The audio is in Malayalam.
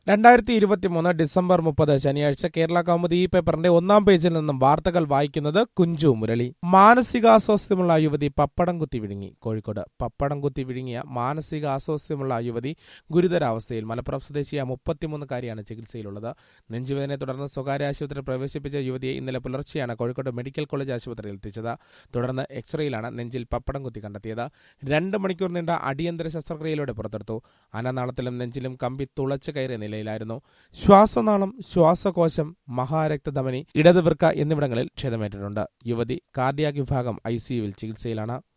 രണ്ടായിരത്തി ഇരുപത്തിമൂന്ന് ഡിസംബർ മുപ്പത് ശനിയാഴ്ച കേരള കൗമുദി ഈ പേപ്പറിന്റെ ഒന്നാം പേജിൽ നിന്നും വാർത്തകൾ വായിക്കുന്നത് കുഞ്ചു മുരളി മാനസികാസ്വാസ്ഥ്യമുള്ള യുവതി പപ്പടം കുത്തി വിഴുങ്ങി കോഴിക്കോട് പപ്പടം കുത്തി വിഴുങ്ങിയ മാനസികാസ്വാസ്ഥ്യമുള്ള യുവതി ഗുരുതരാവസ്ഥയിൽ മലപ്പുറം സ്വദേശിയ മുപ്പത്തിമൂന്നുകാരിയാണ് ചികിത്സയിലുള്ളത് നെഞ്ചുവേദനയെ തുടർന്ന് സ്വകാര്യ ആശുപത്രിയിൽ പ്രവേശിപ്പിച്ച യുവതിയെ ഇന്നലെ പുലർച്ചെയാണ് കോഴിക്കോട് മെഡിക്കൽ കോളേജ് ആശുപത്രിയിൽ എത്തിച്ചത് തുടർന്ന് എക്സ്റേയിലാണ് നെഞ്ചിൽ പപ്പടം കുത്തി കണ്ടെത്തിയത് രണ്ട് മണിക്കൂർ നീണ്ട അടിയന്തര ശസ്ത്രക്രിയയിലൂടെ പുറത്തെടുത്തു അനനാളത്തിലും നെഞ്ചിലും കമ്പി തുളച്ചു കയറിയ നിലയിലായിരുന്നു ശ്വാസനാളം ശ്വാസകോശം മഹാരക്തധമനി ഇടതുവൃക്ക എന്നിവിടങ്ങളിൽ ക്ഷതമേറ്റിട്ടുണ്ട് യുവതി കാർഡിയാക് വിഭാഗം ഐസിയുവിൽ ചികിത്സയിലാണ്